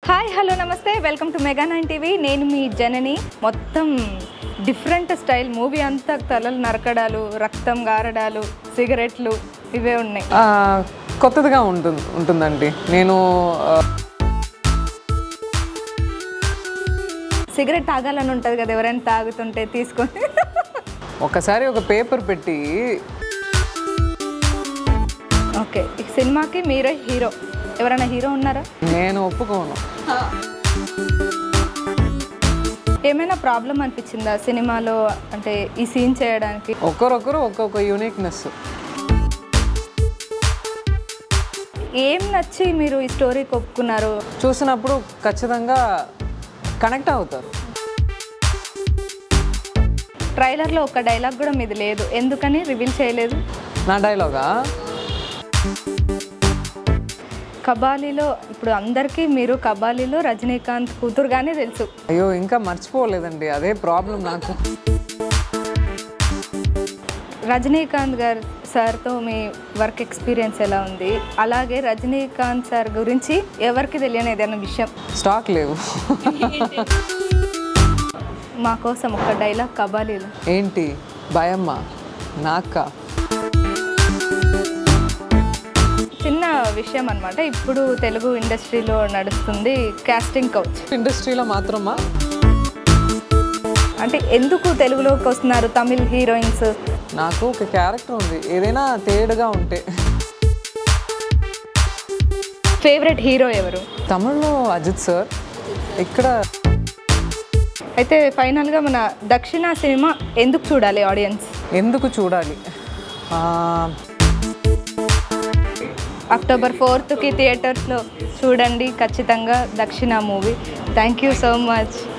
hi hello namaste welcome to mega nine TV నేను మీ జనని మొత్తం డిఫరెంట్ స్టైల్ మూవీ అంతా తలలు నరకడాలు రక్తం గారడాలు సిగరెట్లు ఇవే ఉన్నాయి ఆ, కొత్తదిగా ఉంటుంది ఉంటుందండి నేను ఆ, సిగరెట్ తాగాలని ఉంటుంది కదా ఎవరైనా తాగుతుంటే తీసుకొని ఒకసారి ఒక పేపర్ పెట్టి ఓకే ఈ సినిమాకి మీరే హీరో ఎవరైనా హీరో ఉన్నారా నేను ఒప్పుకోను ఏమైనా ప్రాబ్లం అనిపించిందా సినిమాలో అంటే ఈ సీన్ చేయడానికి ఒకరొకరు ఒక్కొక్క యూనిక్నెస్ ఏం నచ్చి మీరు ఈ స్టోరీకి ఒప్పుకున్నారు చూసినప్పుడు ఖచ్చితంగా కనెక్ట్ అవుతారు ట్రైలర్లో ఒక డైలాగ్ కూడా మీది లేదు ఎందుకని రివీల్ చేయలేదు నా డైలాగా కబాలీలో ఇప్పుడు అందరికీ మీరు కబాలీలో రజనీకాంత్ కూతురుగానే తెలుసు అయ్యో ఇంకా మర్చిపోలేదండి అదే ప్రాబ్లం నాకు రజనీకాంత్ గారు సార్తో మీ వర్క్ ఎక్స్పీరియన్స్ ఎలా ఉంది అలాగే రజనీకాంత్ సార్ గురించి ఎవరికి తెలియని ఏదైనా విషయం స్టాక్ లేవు మా కోసం ఒక డైలాగ్ కబాలీలో ఏంటి భయమ్మ నాక్క చిన్న విషయం అన్నమాట ఇప్పుడు తెలుగు ఇండస్ట్రీలో నడుస్తుంది కాస్టింగ్ కౌచ్ ఇండస్ట్రీలో మాత్రమా అంటే ఎందుకు తెలుగులోకి వస్తున్నారు తమిళ్ హీరోయిన్స్ నాకు ఒక క్యారెక్టర్ ఉంది ఏదైనా తేడుగా ఉంటే ఫేవరెట్ హీరో ఎవరు తమిళ్లో అజిత్ సార్ ఇక్కడ అయితే ఫైనల్గా మన దక్షిణ సినిమా ఎందుకు చూడాలి ఆడియన్స్ ఎందుకు చూడాలి ఆ, అక్టోబర్ ఫోర్త్కి థియేటర్స్లో చూడండి ఖచ్చితంగా Dakshina movie thank you so much